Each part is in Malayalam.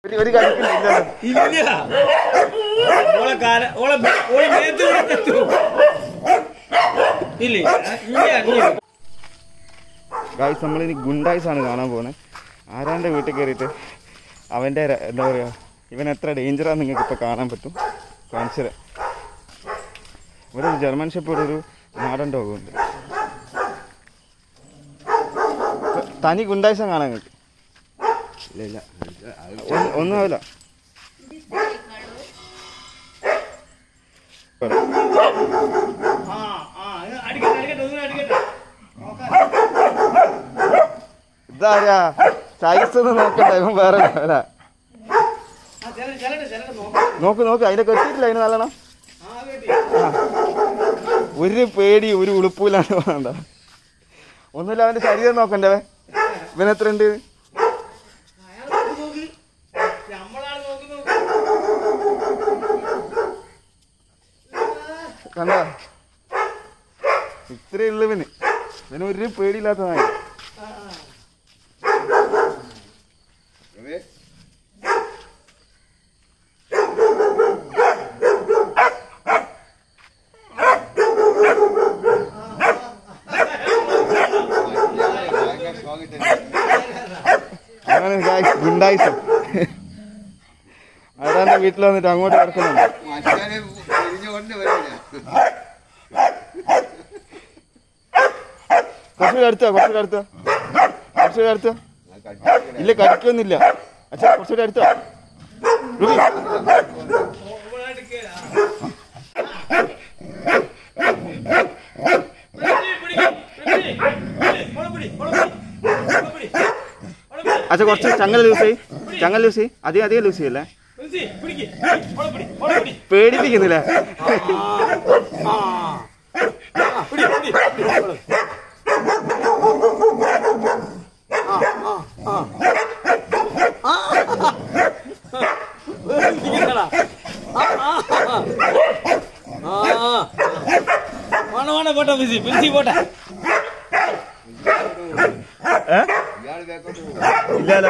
ഒരു- ഒരു കളിക്കില്ല ഇല്ല ഓളെ കാല ഓളെ ഓളെ മേത്ത് എത്തു ഇല്ലേ ഇല്ല ഇല്ല ഗായ്സ് നമ്മളിനി ഗുണ്ടായ്സ് ആണ് കാണാൻ പോകുന്നത് ആരാൻ്റെ വീട്ടിൽ കയറിയിട്ട് അവൻ്റെ ര- എന്താ പറയുക ഇവൻ എത്ര ഡേഞ്ചറാന്ന് നിങ്ങൾക്ക് ഇപ്പോൾ കാണാൻ പറ്റും കാണിച്ചത് ഇവിടെ ഒരു ജർമ്മൻ ഷെപ്പേർഡ് ഒരു നാടൻ ഡോഗുണ്ട് തനി ഗുണ്ടായ്സം കാണാൻ നിങ്ങൾക്ക് ഇല്ല ഇല്ല ഒന്ന്- ഒന്നും ആവില്ല ആ ആ അടിക്കട്ടെ അടിക്കട്ടെ ഒന്നും അടിക്കട്ടെ ഇതാരാ സൈസ് ഒന്നും നോക്കണ്ട ഇവൻ വേറെ അല്ല ആ ചെല്ലട്ടെ ചെല്ലട്ടെ ചെല്ലട്ടെ നോക്കാം നോക്ക് നോക്ക് അതിന്റെ കെട്ടിയിട്ടില്ല അതിന് നല്ലോണം ആ കേട്ടി ഒരു പേടി ഒരു ഉളുപ്പിലാണ് വേണ്ട ഒന്നുമില്ല അവന്റെ ശരീരം നോക്കണ്ടേ ഇവൻ എത്ര ഉണ്ട് അയാൾ നോക്ക് നോക്ക് നമ്മളാണ് നോക്ക് നോക്ക് കണ്ട ഇത്രേ ഉള്ളു ഇവന് ഇവന് ഒരു പേടിയില്ലാത്ത നായ രവി, ഭയങ്കര strong ഇട്ടുണ്ട്. അങ്ങനെ guys, ഗുണ്ടായിസം അതാണ്ട് വീട്ടിൽ വന്നിട്ട് അങ്ങോട്ട് കിടക്കുന്നുണ്ട് മച്ചാനെ തിരിഞ്ഞുകൊണ്ട് വരില്ല കുറച്ചുകൂടി അടുത്തോ കുറച്ചുകൂടി അടുത്തോ കുറച്ചുകൂടി അടുത്തോ ഇല്ല കടിക്കൊന്നുമില്ല അച്ഛാ കുറച്ചുകൂടി അടുത്തോ റുബി ഓവറായിട്ട് കേറാ. പിടി, പിടി, പിടി, പിടി. മോളെ പിടി, മോളെ പിടി. മോളെ പിടി. മോളെ പിടി. അച്ഛാ കുറച്ച് ചങ്ങല ലൂസ് ചെയ്യ് ചങ്ങല ലൂസ് ചെയ്യ് അധികം അധികം ലൂസ് ചെയ്യല്ലേ പ്രിൻസി, പിടിക്ക്. മോളെ പിടി, മോളെ പിടി. പേടിപ്പിക്കുന്നില്ലേ ആ. ആ, പിടി, പിടി, പിടി, മോളെ. ആ, ആ, ആ. ആ. പേടിപ്പിക്കുന്നതാ. ആ, ആ, ആ. ആ. വേണ്ട വേണ്ട പോട്ടെ പിൻസി പിൻസി പോട്ടെ ഇയാള് ബാക്കോട്ട് പോകും ഇല്ലല്ലോ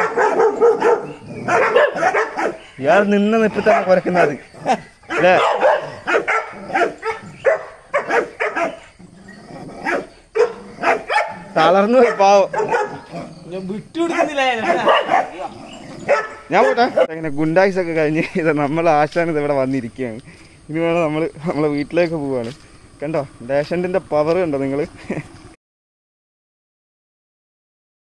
ഇയാൾ നിന്ന നിപ്പിൽ തന്നെ കുറയ്ക്കുന്നത് അല്ലേ തളർന്നു പോയി പാവം ഞാൻ വിട്ടുകൊടുക്കുന്നില്ല ഞാൻ പോട്ടെ അങ്ങനെ ഗുണ്ടായിസ് ഒക്കെ കഴിഞ്ഞ് ഇത് നമ്മളെ ആശാനത് ഇവിടെ വന്നിരിക്കുകയാണ് ഇനി വേണം നമ്മൾ നമ്മളെ വീട്ടിലേക്ക് പോവാണ് കണ്ടോ ഡാഷൻറ്റിൻ്റെ പവർ കണ്ടോ നിങ്ങൾ